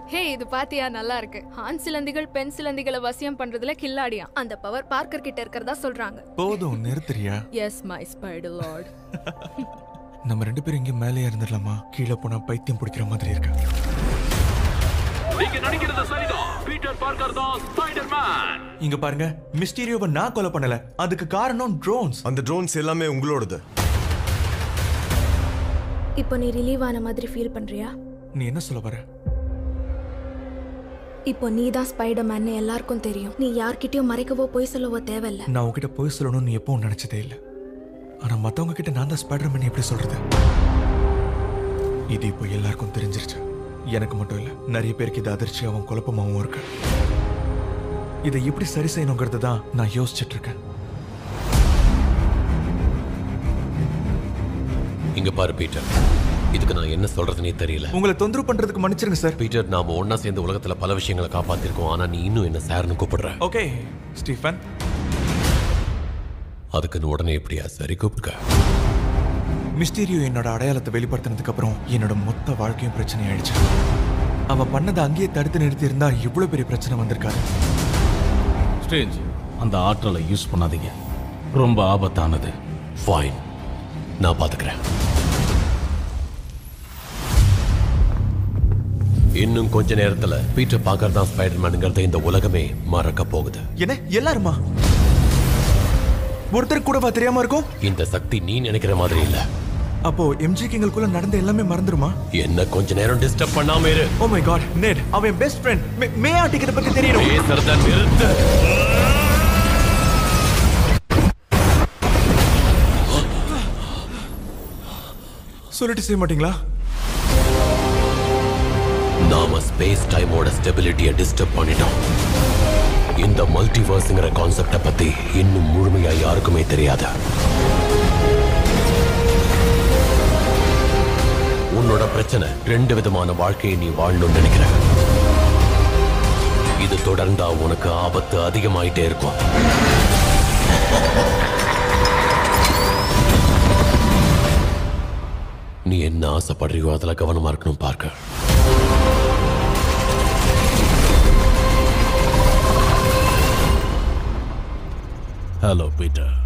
ஹே இது பாத்தியா நல்லா இருக்கு ஆண் சிலந்திகள் பெண் சிலந்திகளை வசியம் பண்றதுல கில்லாடியா அந்த பவர் பார்க்கர் கிட்ட இருக்கிறதா சொல்றாங்க போதும் நிறுத்துறியா எஸ் மை ஸ்பைடர் லார்ட் நம்ம ரெண்டு பேரும் இங்க மேலே இருந்துடலாமா கீழே போனா பைத்தியம் பிடிக்கிற மாதிரி இருக்கு நீங்க நினைக்கிறது சரிதான் பீட்டர் பார்க்கர் தான் ஸ்பைடர் மேன் இங்க பாருங்க மிஸ்டீரியோவை நான் கொலை பண்ணல அதுக்கு காரணம் ட்ரோன்ஸ் அந்த ட்ரோன்ஸ் எல்லாமே உங்களோடது இப்போ நீ ரிலீவ் ஆன மாதிரி ஃபீல் பண்றியா நீ என்ன சொல்ல வர இப்போ நீ தான் ஸ்பைடர் மேன் எல்லாருக்கும் தெரியும் நீ யார்கிட்டயும் மறைக்கவோ பொய் சொல்லவோ தேவையில்ல நான் உன்கிட்ட போய் சொல்லணும்னு நீ எப்பவும் நினைச்சதே இல்லை ஆனா மத்தவங்க கிட்ட நான் தான் ஸ்பைடர் மேன் எப்படி சொல்றது இது இப்போ எல்லாருக்கும் தெரிஞ்சிருச்சு எனக்கு மட்டும் இல்ல நிறைய பேருக்கு இது அதிர்ச்சியாவும் குழப்பமாவும் இருக்கு இதை எப்படி சரி செய்யணுங்கிறது தான் நான் யோசிச்சுட்டு இருக்கேன் இங்க பாரு பீட்டர் இதுக்கு நான் என்ன சொல்றதுனே தெரியல உங்களை தொந்தரவு பண்றதுக்கு மன்னிச்சிருங்க சார் பீட்டர் நாம ஒண்ணா சேர்ந்து உலகத்துல பல விஷயங்களை காப்பாத்திருக்கோம் ஆனா நீ இன்னும் என்ன சார்னு கூப்பிடுற ஓகே ஸ்டீஃபன் அதுக்குன்னு உடனே எப்படியா சரி கூப்பிடுக்க மிஸ்டீரியோ என்னோட அடையாளத்தை வெளிப்படுத்தினதுக்கு அப்புறம் என்னோட மொத்த வாழ்க்கையும் பிரச்சனை ஆயிடுச்சு அவ பண்ணதை அங்கேயே தடுத்து நிறுத்தி இருந்தா இவ்வளவு பெரிய பிரச்சனை வந்திருக்காரு ஸ்ட்ரேஞ்ச் அந்த ஆற்றலை யூஸ் பண்ணாதீங்க ரொம்ப ஆபத்தானது ஃபைன் நான் பாத்துக்கிறேன் இன்னும் கொஞ்ச நேரத்துல பீட்டர் பார்க்கர் தான் ஸ்பைடர் மேனுங்கிறத இந்த உலகமே மறக்க போகுது என்ன எல்லாருமா ஒருத்தர் கூடவா தெரியாம இருக்கும் இந்த சக்தி நீ நினைக்கிற மாதிரி இல்ல அப்போ எம்ஜி கிங்களுக்குள்ள நடந்த எல்லாமே மறந்துருமா என்ன கொஞ்ச நேரம் டிஸ்டர்ப் பண்ணாம இரு ஓ மை காட் நெட் அவன் பெஸ்ட் ஃப்ரெண்ட் மே ஆட்டிக்கிட்ட பத்தி தெரியணும் பேசுறத நிறுத்து சொல்லிட்டு செய்ய மாட்டீங்களா நாம ஸ்பேஸ் டைமோட ஸ்டெபிலிட்டியை டிஸ்டர்ப் பண்ணிட்டோம் இந்த மல்டிவர்ஸ்ங்கிற கான்செப்டை பத்தி இன்னும் முழுமையா யாருக்குமே தெரியாது உன்னோட பிரச்சனை ரெண்டு விதமான வாழ்க்கையை நீ வாழணும்னு நினைக்கிற இது தொடர்ந்தா உனக்கு ஆபத்து அதிகமாயிட்டே இருக்கும் நீ என்ன ஆசைப்படுறியோ அதுல கவனமா இருக்கணும் பார்க்க ஹலோ பீட்டர்